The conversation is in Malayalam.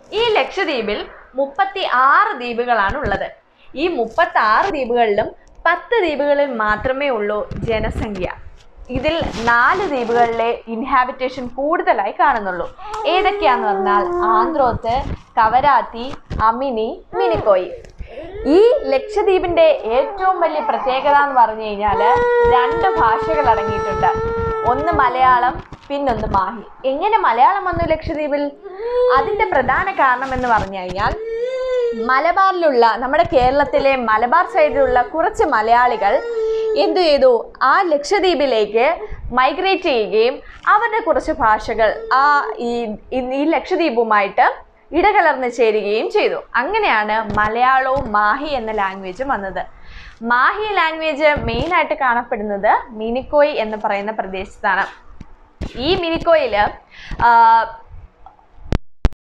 ഈ ലക്ഷദ്വീപിൽ മുപ്പത്തി ആറ് ദ്വീപുകളാണ് ഉള്ളത് ഈ മുപ്പത്തി ആറ് ദ്വീപുകളിലും പത്ത് ദ്വീപുകളിൽ മാത്രമേ ഉള്ളൂ ജനസംഖ്യ ഇതിൽ നാല് ദ്വീപുകളിലെ ഇൻഹാബിറ്റേഷൻ കൂടുതലായി കാണുന്നുള്ളൂ ഏതൊക്കെയാന്ന് പറഞ്ഞാൽ ആന്ത്രോത്ത് കവരാത്തി അമിനി മിനിക്കോയി ഈ ലക്ഷദ്വീപിന്റെ ഏറ്റവും വലിയ പ്രത്യേകത എന്ന് പറഞ്ഞു കഴിഞ്ഞാൽ രണ്ട് ഭാഷകൾ അടങ്ങിയിട്ടുണ്ട് ഒന്ന് മലയാളം പിന്നൊന്ന് മാഹി എങ്ങനെ മലയാളം വന്നു ലക്ഷദ്വീപിൽ അതിന്റെ പ്രധാന കാരണം എന്ന് പറഞ്ഞു കഴിഞ്ഞാൽ മലബാറിലുള്ള നമ്മുടെ കേരളത്തിലെ മലബാർ സൈഡിലുള്ള കുറച്ച് മലയാളികൾ എന്തു ചെയ്തു ആ ലക്ഷദ്വീപിലേക്ക് മൈഗ്രേറ്റ് ചെയ്യുകയും അവരുടെ കുറച്ച് ഭാഷകൾ ആ ഈ ഈ- ഈ ലക്ഷദ്വീപുമായിട്ട് ഇടകലർന്ന് ചേരുകയും ചെയ്തു അങ്ങനെയാണ് മലയാളവും മാഹി എന്ന ലാംഗ്വേജും വന്നത് മാഹി ലാംഗ്വേജ് മെയിനായിട്ട് കാണപ്പെടുന്നത് മിനിക്കോയ് എന്ന് പറയുന്ന പ്രദേശത്താണ് ഈ മിനിക്കോയിൽ